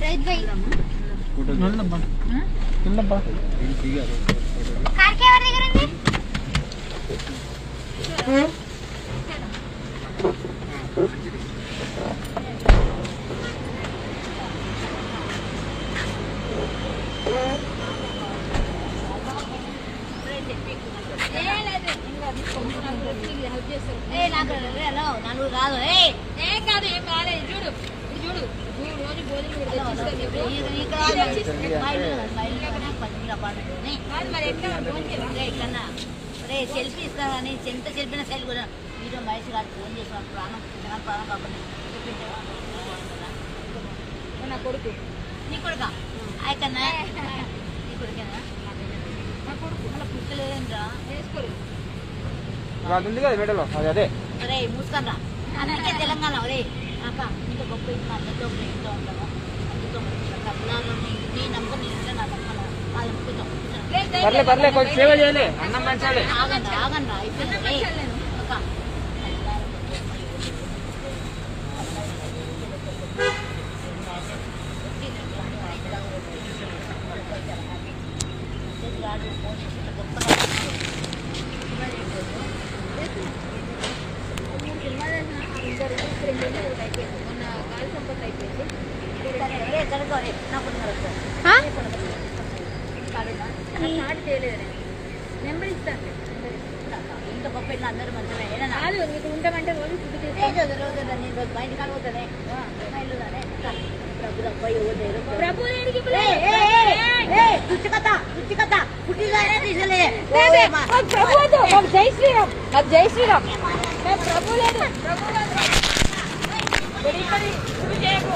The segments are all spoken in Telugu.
रोहित भाई कार के ఎవరి దగ్గర ఉంది ఏ నాకు హలో నలుగురు కాదు ఏ ఏం కాదు ఏం కాలేదు చూడు ఇది చూడు నువ్వు రోజు భోజనం కూడా తెచ్చిస్తాను కాదు మరి ఎట్లా భోజనం చేయాలి? రే సెల్ఫీ ఇస్తానని ఎంత సెల్ఫీ సెల్ కూడా వీడియో మహేష్ గారు ఫోన్ చేసిన ప్రాణం జనాలు ప్రాణం కాబట్టి చూపించావా? నా కొడుకు నీ కొడుక ఆయకన్నా నీ కొడుకేనా నా కొడుకు అలా పుట్టలేదేంట్రా వేసుకోరు అది ఉంది కదా మెడలో అది అదే రే మూసుకన్నా అందుకే తెలంగాణ రే అక్క ఇంత గొప్ప ఇంట్లో అందరితో ఒక ఇంట్లో ఉంటాము అందుతో కర్ణాలో నీ నమ్మకం నీ ఇంట్లో నా నమ్మకం వాళ్ళు నమ్ముకుంటాం పర్లే పర్లే కొంచెం సేవ చేయలే అన్నం మంచాలే ఆగండి ఆగండి అయిపోయింది రే అక్క మొన్న గాలి సంపత్తి అయిపోయింది రే కనుక్కో రే నాకు కనుక్కో స్టార్ట్ చేయలేదు నెంబర్ ఇస్తాను ఇంత గొప్ప ఇంట్లో అందరూ మంచిగా ఏదైనా కాదు నీకు ఉంటామంటే రోజు ఫుడ్ తీసుకో రోజు రోజు నేను రోజు బయట కడుగుతానే ఇల్లుదానే డబ్బు డబ్బు ఎవరు లేరు ప్రభు దేనికి పుచ్చికత పుచ్చికత పుట్టిదానే తీసలే ప్రభు వద్దు మాకు జై శ్రీరామ్ మాకు జై శ్రీరామ్ మేము ప్రభు లేదు ప్రభు లేదు గడిపడి శుభ చేయకు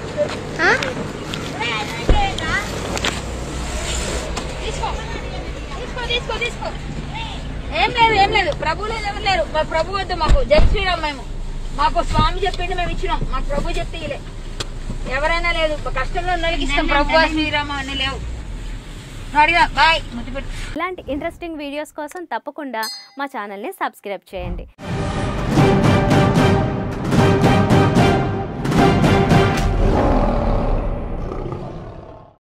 తీసుకో తీసుకో తీసుకో తీసుకో ఏం లేదు ఏం లేదు ప్రభు లేదు ఎవరు లేరు మా ప్రభు వద్దు మాకు జై శ్రీరామ్ మేము మాకు స్వామి చెప్పిండు మేము ఇచ్చినాం మాకు ప్రభు చెప్తే ఇలే ఎవరైనా లేదు కష్టంలో ఉన్న వాళ్ళకి ఇస్తాం ప్రభు శ్రీరామ అని లేవు అడిగా బాయ్ ముద్దు పెట్టు ఇలాంటి ఇంట్రెస్టింగ్ వీడియోస్ కోసం తప్పకుండా మా ఛానల్ని సబ్స్క్రైబ్ చేయండి